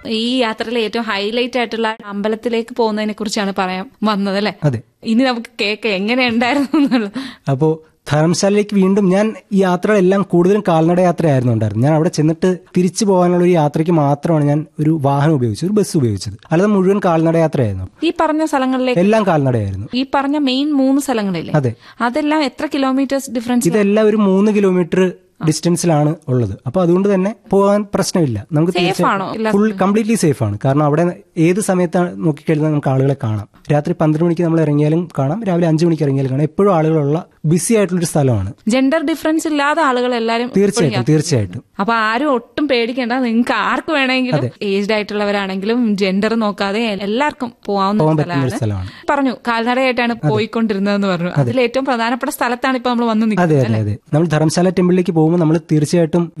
ഈ യാത്രയിലെ ഏറ്റവും ഹൈലൈറ്റ് ആയിട്ടുള്ള അമ്പലത്തിലേക്ക് പോകുന്നതിനെ കുറിച്ചാണ് പറയാൻ വന്നത് അല്ലെ അതെ ഇനി നമുക്ക് കേൾക്കാം എങ്ങനെ ഉണ്ടായിരുന്നു എന്നുള്ളത് അപ്പോ ധർമ്മശാലയിലേക്ക് വീണ്ടും ഞാൻ ഈ യാത്രകളെല്ലാം കൂടുതലും കാൽനട യാത്രയായിരുന്നു ഉണ്ടായിരുന്നു ഞാൻ അവിടെ ചെന്നിട്ട് തിരിച്ചു പോകാനുള്ള ഒരു യാത്രയ്ക്ക് മാത്രമാണ് ഞാൻ ഒരു വാഹനം ഉപയോഗിച്ചത് ഒരു ബസ് ഉപയോഗിച്ചത് അല്ലാതെ മുഴുവൻ കാൽനട യാത്രയായിരുന്നു ഈ പറഞ്ഞ സ്ഥലങ്ങളിലേക്ക് എല്ലാം കാൽനടയായിരുന്നു ഈ പറഞ്ഞ മെയിൻ മൂന്ന് സ്ഥലങ്ങളില്ലേ അതെ അതെല്ലാം എത്ര കിലോമീറ്റേഴ്സ് ഡിഫറൻസ് ഇതെല്ലാം ഒരു മൂന്ന് കിലോമീറ്റർ ഡിസ്റ്റൻസിലാണ് ഉള്ളത് അപ്പൊ അതുകൊണ്ട് തന്നെ പോകാൻ പ്രശ്നമില്ല നമുക്ക് ആണോ? ഫുൾ കംപ്ലീറ്റ്ലി സേഫ് ആണ് കാരണം അവിടെ ഏത് സമയത്താണ് നോക്കിക്കഴിഞ്ഞാൽ നമുക്ക് ആളുകളെ കാണാം രാത്രി പന്ത്രണ്ട് മണിക്ക് നമ്മൾ ഇറങ്ങിയാലും കാണാം രാവിലെ അഞ്ചു മണിക്ക് ഇറങ്ങിയാലും കാണാം എപ്പോഴും ആളുകളുള്ള ബിസി ആയിട്ടുള്ള ഒരു സ്ഥലമാണ് ജെൻഡർ ഡിഫറൻസ് ഇല്ലാതെ ആളുകൾ എല്ലാരും തീർച്ചയായിട്ടും തീർച്ചയായിട്ടും അപ്പൊ ആരും ഒട്ടും പേടിക്കേണ്ട നിങ്ങൾക്ക് ആർക്ക് വേണമെങ്കിലും ഏജ്ഡ് ആയിട്ടുള്ളവരാണെങ്കിലും ജെൻഡർ നോക്കാതെ എല്ലാവർക്കും പോവാവുന്ന പോകാൻ പറ്റുന്ന ഒരു സ്ഥലമാണ് സ്ഥലമാണ് പറഞ്ഞു കാൽനടയായിട്ടാണ് പോയിക്കൊണ്ടിരുന്നതെന്ന് പറഞ്ഞു അതിൽ ഏറ്റവും പ്രധാനപ്പെട്ട സ്ഥലത്താണ് ഇപ്പൊ നമ്മൾ വന്ന് അതെ നിൽക്കുന്നത് അതെ അതെ നമ്മൾ ധർമ്മശാല ടെമ്പിളിലേക്ക് പോകുമ്പോൾ നമ്മൾ തീർച്ചയായിട്ടും